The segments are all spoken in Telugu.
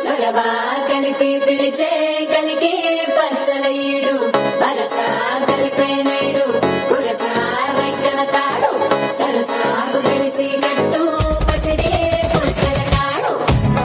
చొరవ కలిపి పిలిచే కలికి పచ్చల ఈడు వరస కలిపే నేడు కురస రెక్కల తాడు సరసాగు పిలిసి కట్టు పసిడి పుస్తల తాడు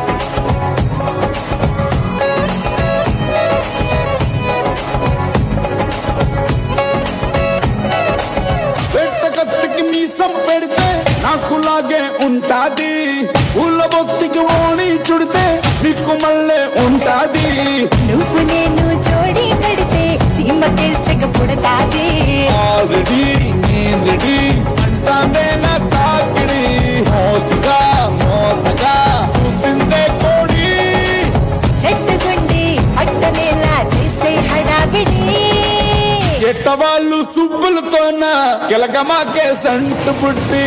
పెట్ట కత్తికి మీసం పెడితే నాకులాగే ఉంటాది ఊళ్ళ బొత్తికి ఓణి చుడితే నీకు మళ్ళీ ఉంటాది నువ్వు నేను జోడి కడితే సీమకే సెగ పుడతాది ఆల్రెడీ నేను రెడీ అంటానే నా తాకిడి మోసుగా మోతగా చూసిందే కోడి చెట్టుగుండి పట్టనేలా చేసే హడావిడి ఎట్ట వాళ్ళు సుబ్బులతోన కిలకమాకే సంటు పుట్టి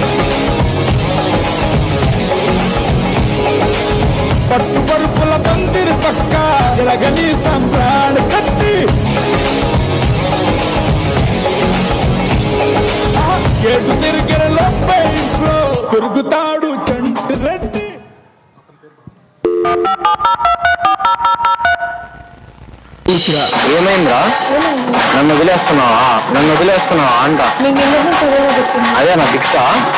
పట్టు పరుపుల పందిరి పక్క గిలగని సంబ్రాణ కట్టి ఆ, ఏడు తిరిగిన లోపే ఇంట్లో పెరుగుతాడు చంటి రెడ్డి ఏమైందిరా నన్ను వదిలేస్తున్నావా నన్ను వదిలేస్తున్నావా అంట అదే నా భిక్ష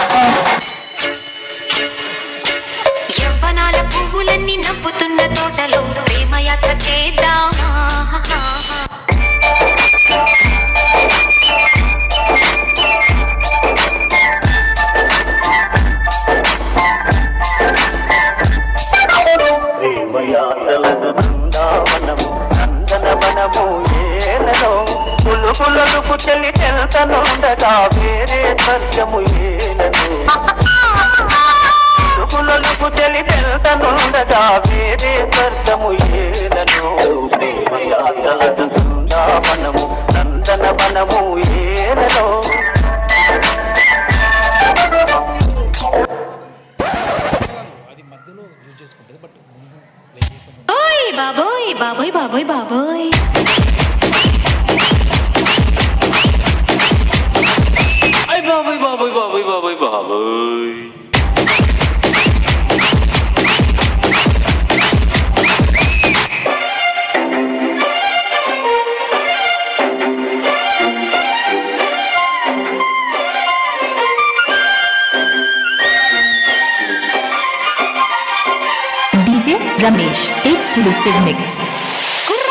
యవ్వనాల పువ్వులన్నీ నవ్వుతున్న తోటలో ప్రేమయాత్ర చేద్దామా ప్రేమయాత్రలను బృందావనము నందనవనము ఏలలో పులుపులకు చెల్లి తెల్తనుండగా వేరే సత్యము ఏలను పులుపులకు చెల్లి తెల్తనుండగా వేరే సత్యము ఏలను ప్రేమయాత్రలను బృందావనము నందనవనము ఏలలో ఓయ్ బాబోయ్ బాబోయ్ బాబోయ్ బాబోయ్ అయ్ బాబోయ్ బాబోయ్ బాబోయ్ బాబోయ్ బాబోయ్ DJ Ramesh, exclusive mix.